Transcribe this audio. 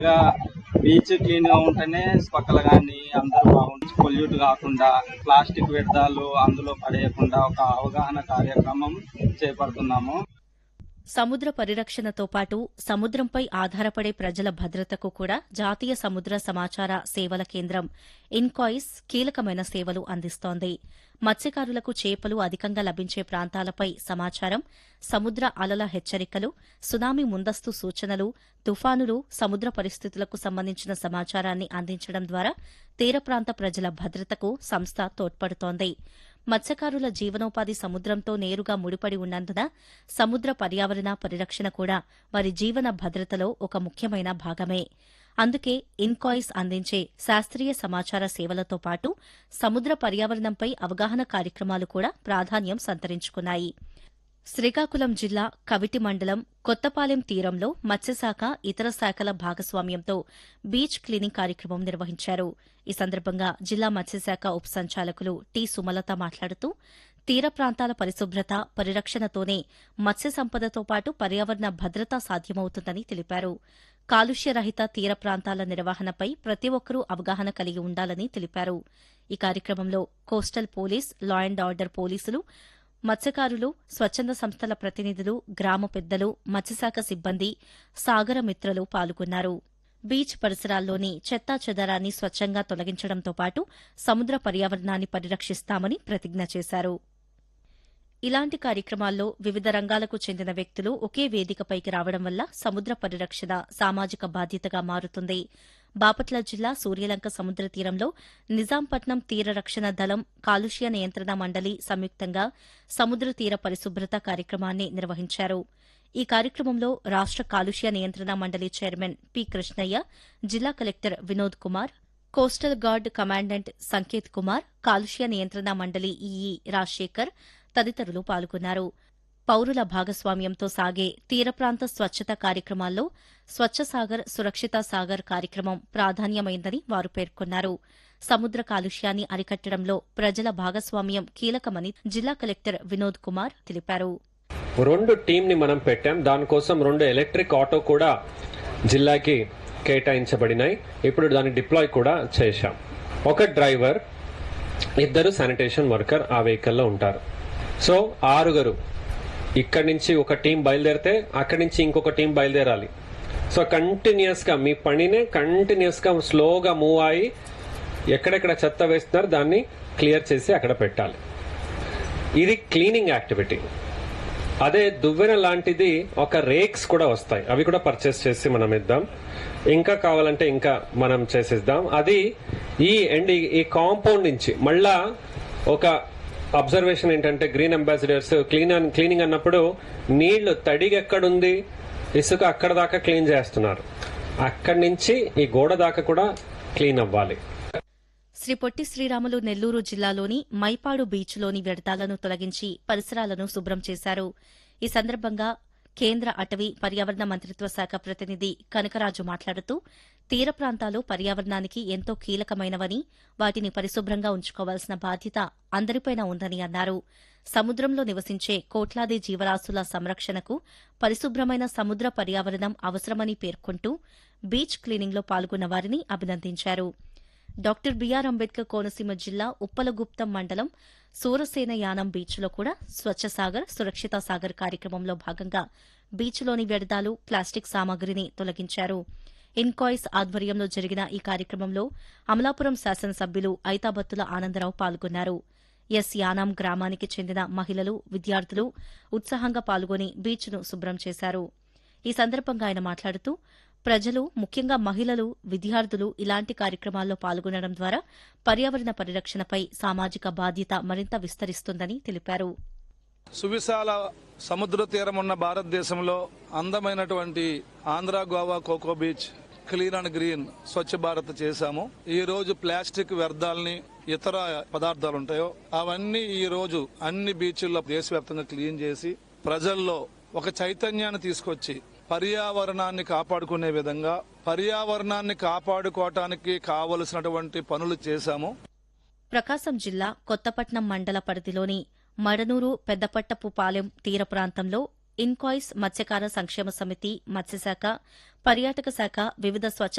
ఇంకా beach clean గా ఉంటేనే పక్కల కానీ అందరూ బాగుంటుంది పొల్యూట్ కాకుండా ప్లాస్టిక్ వ్యర్థాలు అందులో పడేయకుండా ఒక అవగాహన కార్యక్రమం చేపడుతున్నాము సముద్ర పరిరక్షణతో పాటు సముద్రంపై ఆధారపడే ప్రజల భద్రతకు కూడా జాతీయ సముద్ర సమాచార సేవల కేంద్రం ఇన్కాయిస్ కీలకమైన సేవలు అందిస్తోంది మత్స్యకారులకు చేపలు అధికంగా లభించే ప్రాంతాలపై సమాచారం సముద్ర అలల హెచ్చరికలు సునామీ ముందస్తు సూచనలు తుఫానులు సముద్ర పరిస్థితులకు సంబంధించిన సమాచారాన్ని అందించడం ద్వారా తీర ప్రాంత ప్రజల భద్రతకు సంస్థ తోడ్పడుతోంది మత్స్యకారుల జీవనోపాధి సముద్రంతో నేరుగా ముడిపడి ఉన్నందున సముద్ర పర్యావరణ పరిరక్షణ కూడా వారి జీవన భద్రతలో ఒక ముఖ్యమైన భాగమే అందుకే ఇన్కాయిస్ అందించే శాస్త్రీయ సమాచార సేవలతో పాటు సముద్ర పర్యావరణంపై అవగాహన కార్యక్రమాలు కూడా ప్రాధాన్యం సంతరించుకున్నాయి శ్రీకాకుళం జిల్లా కవిటి మండలం కొత్తపాలెం తీరంలో మత్స్యశాఖ ఇతర శాఖల భాగస్వామ్యంతో బీచ్ క్లీనింగ్ కార్యక్రమం నిర్వహించారు ఈ సందర్భంగా జిల్లా మత్స్యశాఖ ఉప సంచాలకులు టి సుమలత మాట్లాడుతూ తీర ప్రాంతాల పరిశుభ్రత పరిరక్షణతోనే మత్స్య సంపదతో పాటు పర్యావరణ భద్రత సాధ్యమవుతుందని తెలిపారు కాలుష్య రహిత తీర ప్రాంతాల నిర్వహణపై ప్రతి ఒక్కరూ అవగాహన కలిగి ఉండాలని తెలిపారు ఈ కార్యక్రమంలో coastal police law and order పోలీసులు మత్స్యకారులు స్వచ్ఛంద సంస్థల ప్రతినిధులు గ్రామ పెద్దలు మత్స్యశాఖ సిబ్బంది సాగర మిత్రులు పాల్గొన్నారు బీచ్ పరిసరాల్లోని చెత్తా చెదారాన్ని స్వచ్ఛంగా తొలగించడంతో పాటు సముద్ర పర్యావరణాన్ని పరిరక్షిస్తామని ప్రతిజ్ఞ చేశారు ఇలాంటి కార్యక్రమాల్లో వివిధ రంగాలకు చెందిన వ్యక్తులు ఒకే వేదికపైకి రావడం వల్ల సముద్ర పరిరక్షణ సామాజిక బాధ్యతగా మారుతుంది బాపట్ల జిల్లా సూర్యలంక సముద్ర తీరంలో నిజాంపట్నం తీర రక్షణ దళం కాలుష్య నియంత్రణ మండలి సంయుక్తంగా సముద్ర తీర పరిశుభ్రత కార్యక్రమాన్ని నిర్వహించారు ఈ కార్యక్రమంలో రాష్ట కాలుష్య నియంత్రణ మండలి చైర్మన్ పి కృష్ణయ్య జిల్లా collector Vinod Kumar coastal guard commandant Sanket Kumar కాలుష్య నియంత్రణ మండలి ఈఈ రాజశేఖర్ తదితరులు పాల్గొన్నారు పౌరుల భాగస్వామ్యంతో సాగే తీర ప్రాంత స్వచ్ఛత కార్యక్రమాల్లో స్వచ్ఛ సాగర్ సురక్షిత సాగర్ కార్యక్రమం ప్రాధాన్యమైందని వారు పేర్కొన్నారు సముద్ర కాలుష్యాన్ని అరికట్టడంలో ప్రజల భాగస్వామ్యం కీలకమని జిల్లా కలెక్టర్ వినోద్ కుమార్ తెలిపారు రెండు టీంని మనం పెట్టాం దానికోసం రెండు ఎలక్ట్రిక్ ఆటో కూడా జిల్లాకి కేటాయించబడినాయి ఇప్పుడు దాన్ని డిప్లాయ్ కూడా చేశాం ఒక డ్రైవర్ ఇద్దరు శానిటేషన్ వర్కర్ ఆ వెహికల్లో ఉంటారు సో ఆరుగురు ఇక్కడి నుంచి ఒక టీం బయలుదేరితే అక్కడి నుంచి ఇంకొక టీం బయలుదేరాలి సో కంటిన్యూస్గా మీ పనినే కంటిన్యూస్గా స్లోగా మూవ్ అయ్యి ఎక్కడెక్కడ చెత్త వేస్తున్నారు దాన్ని క్లియర్ చేసి అక్కడ పెట్టాలి ఇది క్లీనింగ్ యాక్టివిటీ అదే దువ్వెన లాంటిది ఒక రేక్స్ కూడా వస్తాయి అవి కూడా పర్చేస్ చేసి మనం ఇద్దాం ఇంకా కావాలంటే ఇంకా మనం చేసేద్దాం అది ఈ అండ్ ఈ కాంపౌండ్ నుంచి మళ్ళా ఒక అబ్జర్వేషన్ ఏంటంటే గ్రీన్ అంబాసిడర్స్ క్లీన్ క్లీనింగ్ అన్నప్పుడు నీళ్లు తడిగా ఎక్కడుంది ఇసుక అక్కడ దాకా క్లీన్ చేస్తున్నారు అక్కడి నుంచి ఈ గోడ దాకా కూడా క్లీన్ అవ్వాలి శ్రీ పొట్టి శ్రీరాములు నెల్లూరు జిల్లాలోని మైపాడు బీచ్లోని వ్యర్థాలను తొలగించి పరిసరాలను శుభ్రం చేశారు ఈ సందర్భంగా కేంద్ర అటవీ పర్యావరణ మంత్రిత్వ శాఖ ప్రతినిధి కనకరాజు మాట్లాడుతూ తీర ప్రాంతాలు పర్యావరణానికి ఎంతో కీలకమైనవని వాటిని పరిశుభ్రంగా ఉంచుకోవాల్సిన బాధ్యత అందరిపైన ఉందని అన్నారు సముద్రంలో నివసించే కోట్లాది జీవరాశుల సంరక్షణకు పరిశుభ్రమైన సముద్ర పర్యావరణం అవసరమని పేర్కొంటూ బీచ్ క్లీనింగ్లో పాల్గొన్న వారిని అభినందించారు డాక్టర్ బీఆర్ అంబేద్కర్ కోనసీమ జిల్లా ఉప్పలగుప్తం మండలం సూరసేన యానం బీచ్లో కూడా స్వచ్ఛ సాగర్ సురక్షిత సాగర్ కార్యక్రమంలో భాగంగా బీచ్లోని వ్యర్థాలు ప్లాస్టిక్ సామాగ్రిని తొలగించారు ఇన్కాయిస్ ఆధ్వర్యంలో జరిగిన ఈ కార్యక్రమంలో అమలాపురం శాసనసభ్యులు ఐతాబత్తుల ఆనందరావు పాల్గొన్నారు ఎస్ యానాం గ్రామానికి చెందిన మహిళలు విద్యార్థులు ఉత్సాహంగా పాల్గొని బీచ్ను శుభ్రం చేశారు ఈ సందర్భంగా ఆయన మాట్లాడుతూ ప్రజలు ముఖ్యంగా మహిళలు విద్యార్థులు ఇలాంటి కార్యక్రమాల్లో పాల్గొనడం ద్వారా పర్యావరణ పరిరక్షణపై సామాజిక బాధ్యత మరింత విస్తరిస్తుందని తెలిపారు సువిశాల సముద్ర తీరం ఉన్న భారతదేశంలో అందమైనటువంటి Andhra Goa Coco beach clean and green Swachh Bharat చేశాము ఈ రోజు ప్లాస్టిక్ వ్యర్థాలని ఇతర పదార్థాలు ఉంటాయో అవన్నీ ఈ రోజు అన్ని బీచ్ల్లో దేశవ్యాప్తంగా క్లీన్ చేసి ప్రజల్లో ఒక చైతన్యాన్ని తీసుకొచ్చి పర్యావరణాన్ని కాపాడుకునే విధంగా పర్యావరణాన్ని కాపాడుకోవటానికి కావలసినటువంటి పనులు చేశాము ప్రకాశం జిల్లా కొత్తపట్నం మండల పరిధిలోని మడనూరు పెద్దపట్టపు పాలెం తీర ప్రాంతంలో ఇన్కాయిస్ మత్స్యకార సంక్షేమ సమితి మత్స్యశాఖ పర్యాటక శాఖ వివిధ స్వచ్ఛ